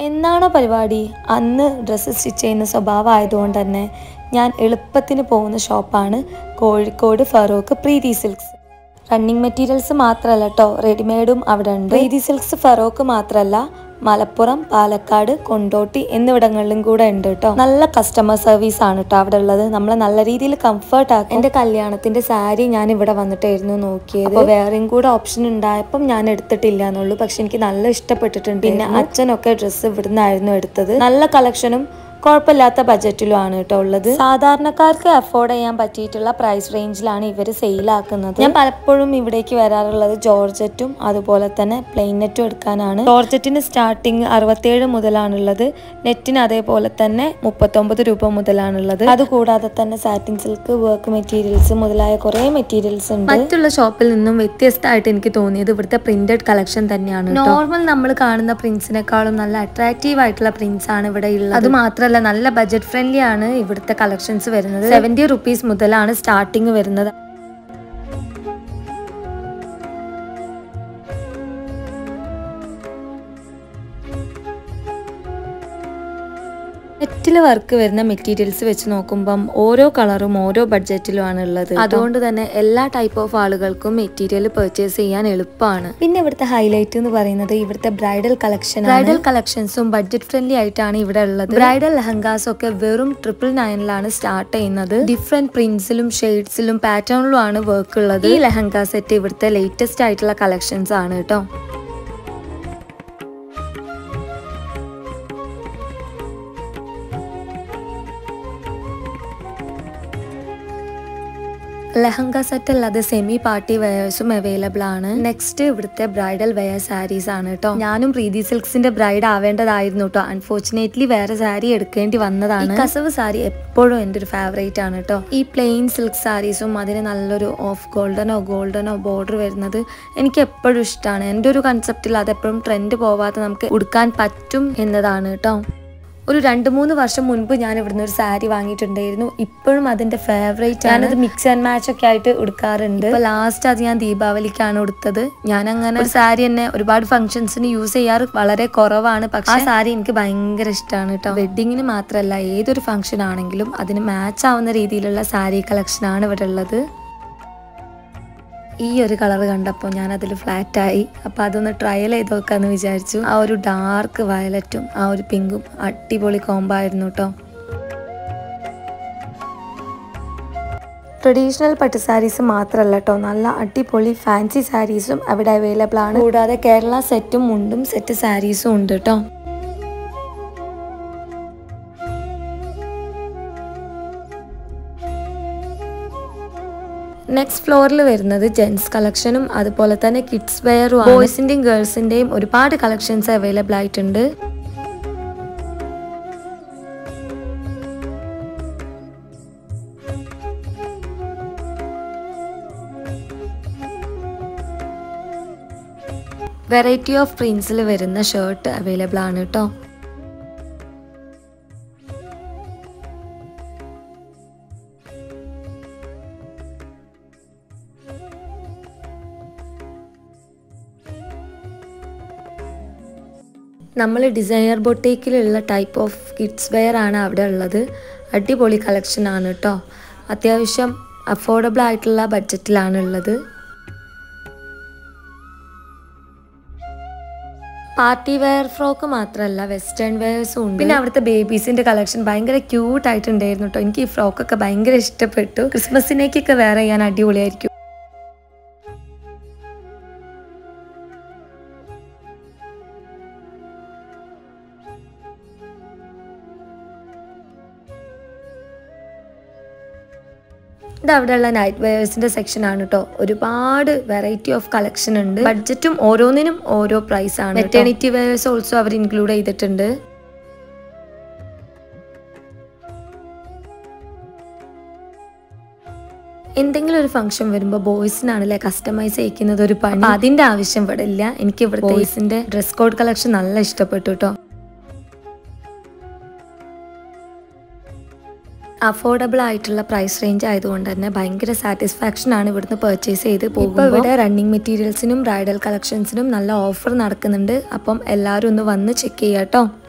എന്നാണോ പരിപാടി അന്ന് ഡ്രസ്സ് സ്റ്റിച്ച് ചെയ്യുന്ന സ്വഭാവമായതുകൊണ്ട് തന്നെ ഞാൻ എളുപ്പത്തിന് പോകുന്ന ഷോപ്പാണ് Kozhikode Farook Preethi silks running materials മാത്രമല്ല കേട്ടോ റെഡിമെയ്ഡും അവിടെ ഉണ്ട് പ്രീതി സിൽക്സ് ഫറോക്ക് മാത്രമല്ല മലപ്പുറം പാലക്കാട് കൊണ്ടോട്ടി എന്നിവിടങ്ങളിലും കൂടെ ഉണ്ട് കേട്ടോ നല്ല കസ്റ്റമർ സർവീസ് ആണ് കേട്ടോ അവിടെ ഉള്ളത് നമ്മളെ നല്ല രീതിയിൽ കംഫർട്ട് ആക്കും എന്റെ കല്യാണത്തിന്റെ സാരി ഞാൻ ഇവിടെ വന്നിട്ടായിരുന്നു നോക്കിയത് അപ്പോൾ വേറെയും കൂടെ ഓപ്ഷൻ ഉണ്ടായപ്പം ഞാൻ എടുത്തിട്ടില്ല എന്നുള്ളൂ പക്ഷെ എനിക്ക് നല്ല ഇഷ്ടപ്പെട്ടിട്ടുണ്ട് പിന്നെ അച്ഛനൊക്കെ ഡ്രസ്സ് ഇവിടുന്നായിരുന്നു എടുത്തത് നല്ല കളക്ഷനും കുഴപ്പമില്ലാത്ത ബജറ്റിലും ആണ് കേട്ടോ ഉള്ളത് സാധാരണക്കാർക്ക് അഫോർഡ് ചെയ്യാൻ പറ്റിയിട്ടുള്ള പ്രൈസ് റേഞ്ചിലാണ് ഇവർ സെയിലാക്കുന്നത് ഞാൻ പലപ്പോഴും ഇവിടേക്ക് വരാറുള്ളത് ജോർജറ്റും അതുപോലെ തന്നെ പ്ലെയിൻ നെറ്റും എടുക്കാനാണ് ജോർജറ്റിന് സ്റ്റാർട്ടിങ് അറുപത്തേഴ് മുതലാണുള്ളത് നെറ്റിന് അതേപോലെ തന്നെ മുപ്പത്തൊമ്പത് രൂപ മുതലാണുള്ളത് അതുകൂടാതെ തന്നെ സാറ്റിൻ സിൽക്ക് വർക്ക് മെറ്റീരിയൽസ് മുതലായ കുറേ മെറ്റീരിയൽസ് ഉണ്ട് മറ്റുള്ള ഷോപ്പിൽ നിന്നും വ്യത്യസ്തമായിട്ട് എനിക്ക് തോന്നിയത് ഇവിടുത്തെ പ്രിന്റഡ് കളക്ഷൻ തന്നെയാണ് നോർമൽ നമ്മൾ കാണുന്ന പ്രിന്റ്സിനേക്കാളും നല്ല അട്രാക്റ്റീവ് ആയിട്ടുള്ള പ്രിന്റ്സ് ആണ് ഇവിടെ ഉള്ളത് അത് മാത്രമല്ല നല്ല ബജറ്റ് ഫ്രണ്ട്ലി ആണ് ഇവിടുത്തെ കളക്ഷൻസ് വരുന്നത് സെവന്റി റുപ്പീസ് മുതലാണ് സ്റ്റാർട്ടിങ് വരുന്നത് നെറ്റിൽ വർക്ക് വരുന്ന മെറ്റീരിയൽസ് വെച്ച് നോക്കുമ്പം ഓരോ കളറും ഓരോ ബഡ്ജറ്റിലുമാണ് ഉള്ളത് അതുകൊണ്ട് തന്നെ എല്ലാ ടൈപ്പ് ഓഫ് ആളുകൾക്കും മെറ്റീരിയൽ പർച്ചേസ് ചെയ്യാൻ എളുപ്പമാണ് പിന്നെ ഇവിടുത്തെ ഹൈലൈറ്റ് എന്ന് പറയുന്നത് ഇവിടുത്തെ ബ്രൈഡൽ കളക്ഷൻ ബ്രൈഡൽ കളക്ഷൻസും ബഡ്ജറ്റ് ഫ്രണ്ട്ലി ആയിട്ടാണ് ഇവിടെ ഉള്ളത് ബ്രൈഡൽ ലെഹങ്കാസ് ഒക്കെ വെറും ട്രിപ്പിൾ നയനിലാണ് സ്റ്റാർട്ട് ചെയ്യുന്നത് ഡിഫറെന്റ് പ്രിന്റ്സിലും ഷെയ്ഡ്സിലും പാറ്റേണിലും ആണ് വർക്ക് ഉള്ളത് ഈ ലെഹങ്ക സെറ്റ് ഇവിടുത്തെ ലേറ്റസ്റ്റ് ആയിട്ടുള്ള കളക്ഷൻസ് ആണ് കേട്ടോ ലെഹങ്ക സെറ്റ് അല്ലാതെ സെമി പാർട്ടി വെയേഴ്സും അവൈലബിൾ ആണ് നെക്സ്റ്റ് ഇവിടുത്തെ ബ്രൈഡൽ വെയർ സാരീസ് ആണ് കേട്ടോ ഞാനും പ്രീതി സിൽക്സിന്റെ ബ്രൈഡ് ആവേണ്ടതായിരുന്നു കേട്ടോ അൺഫോർച്ചുനേറ്റ്ലി വേറെ സാരി എടുക്കേണ്ടി വന്നതാണ് ഈ കസവ് സാരി എപ്പോഴും എൻ്റെ ഒരു ഫേവറേറ്റ് ആണ് കേട്ടോ ഈ പ്ലെയിൻ സിൽക്ക് സാരീസും അതിന് നല്ലൊരു ഓഫ് ഗോൾഡനോ ഗോൾഡനോ ബോർഡർ വരുന്നത് എനിക്ക് എപ്പോഴും ഇഷ്ടമാണ് എൻ്റെ ഒരു കൺസെപ്റ്റിൽ അതെപ്പോഴും ട്രെൻഡ് പോവാതെ നമുക്ക് ഉടുക്കാൻ പറ്റും എന്നതാണ് കേട്ടോ ഒരു രണ്ട് മൂന്ന് വർഷം മുൻപ് ഞാൻ ഇവിടുന്ന് ഒരു സാരി വാങ്ങിയിട്ടുണ്ടായിരുന്നു ഇപ്പോഴും അതിന്റെ ഫേവറേറ്റ് ഞാനത് മിക്സ് ആൻഡ് മാച്ച് ഒക്കെ ആയിട്ട് എടുക്കാറുണ്ട് ഇപ്പൊ ലാസ്റ്റ് അത് ഞാൻ ദീപാവലിക്കാണ് എടുത്തത് ഞാൻ അങ്ങനെ ഒരു സാരി തന്നെ ഒരുപാട് ഫംഗ്ഷൻസിന് യൂസ് ചെയ്യാറ് വളരെ കുറവാണ് പക്ഷെ ആ സാരി എനിക്ക് ഭയങ്കര ഇഷ്ടമാണ് കേട്ടോ വെഡിങ്ങിന് മാത്രമല്ല ഏതൊരു ഫംഗ്ഷൻ ആണെങ്കിലും അതിന് മാച്ച് ആവുന്ന രീതിയിലുള്ള സാരി കളക്ഷൻ ആണ് ഇവിടെ ഉള്ളത് ഈ ഒരു കളർ കണ്ടപ്പോൾ ഞാൻ അതിൽ ഫ്ലാറ്റായി അപ്പോൾ അതൊന്ന് ട്രയൽ ചെയ്ത് നോക്കാമെന്ന് വിചാരിച്ചു ആ ഒരു ഡാർക്ക് വയലറ്റും ആ ഒരു പിങ്കും അടിപൊളി കോംബോ ആയിരുന്നു കേട്ടോ ട്രഡീഷണൽ പട്ട് സാരീസ് മാത്രമല്ല കേട്ടോ നല്ല അടിപൊളി ഫാൻസി സാരീസും അവിടെ അവൈലബിൾ ആണ് കൂടാതെ കേരള സെറ്റും മുണ്ടും സെറ്റ് സാരീസും ഉണ്ട് കേട്ടോ നെക്സ്റ്റ് ഫ്ലോറിൽ വരുന്നത് ജെൻസ് കളക്ഷനും അതുപോലെ തന്നെ കിഡ്സ് വെയറും ബോയ്സിന്റെയും ഗേൾസിന്റെയും ഒരുപാട് കളക്ഷൻസ് അവൈലബിൾ ആയിട്ടുണ്ട് വെറൈറ്റി ഓഫ് പ്രിന്റ്സിൽ വരുന്ന ഷർട്ട് അവൈലബിൾ ആണ് കേട്ടോ നമ്മൾ ഡിസൈനർ ബൊട്ടേക്കിലുള്ള ടൈപ്പ് ഓഫ് കിഡ്സ് വെയർ ആണ് അവിടെ ഉള്ളത് അടിപൊളി കളക്ഷൻ ആണ് കേട്ടോ അത്യാവശ്യം അഫോർഡബിൾ ആയിട്ടുള്ള ബഡ്ജറ്റിലാണ് ഉള്ളത് പാർട്ടി വെയർ ഫ്രോക്ക് മാത്രമല്ല വെസ്റ്റേൺ വെയർസും ഉണ്ട് പിന്നെ അവിടുത്തെ ബേബീസിന്റെ കളക്ഷൻ ഭയങ്കര ക്യൂട്ട് ആയിട്ടുണ്ടായിരുന്നു കേട്ടോ എനിക്ക് ഈ ഫ്രോക്കൊക്കെ ഭയങ്കര ഇഷ്ടപ്പെട്ടു ക്രിസ്മസിനേക്കൊക്കെ വേറെ ചെയ്യാൻ അടിപൊളിയായിരിക്കും ഇത് അവിടെയുള്ള നൈറ്റ് വെയേഴ്സിന്റെ സെക്ഷൻ ആണ് കേട്ടോ ഒരുപാട് വെറൈറ്റി ഓഫ് കളക്ഷൻ ഉണ്ട് ബഡ്ജറ്റും ഓരോന്നിനും ഓരോ പ്രൈസ് ആണ് മെറ്റേണിറ്റി വെയേഴ്സ് ഓൾസോ അവർ ഇൻക്ലൂഡ് ചെയ്തിട്ടുണ്ട് എന്തെങ്കിലും ഒരു ഫംഗ്ഷൻ വരുമ്പോൾ ബോയ്സിനാണല്ലേ കസ്റ്റമൈസ് ചെയ്യിക്കുന്നത് ഒരു പണി അപ്പൊ അതിന്റെ ആവശ്യം ഇവിടെ ഇല്ല എനിക്ക് ഇവിടെ ബോയ്സിന്റെ ഡ്രസ് കോഡ് കളക്ഷൻ നല്ല ഇഷ്ടപ്പെട്ടു കേട്ടോ അഫോർഡബിൾ ആയിട്ടുള്ള പ്രൈസ് റേഞ്ച് ആയതുകൊണ്ട് തന്നെ ഭയങ്കര സാറ്റിസ്ഫാക്ഷൻ ആണ് ഇവിടുന്ന് പർച്ചേസ് ചെയ്ത് പോകുമ്പോൾ ഇവിടെ റണ്ണിങ് മെറ്റീരിയൽസിനും ബ്രൈഡൽ കളക്ഷൻസിനും നല്ല ഓഫർ നടക്കുന്നുണ്ട് അപ്പം എല്ലാവരും ഒന്ന് വന്ന് ചെക്ക് ചെയ്യാം കേട്ടോ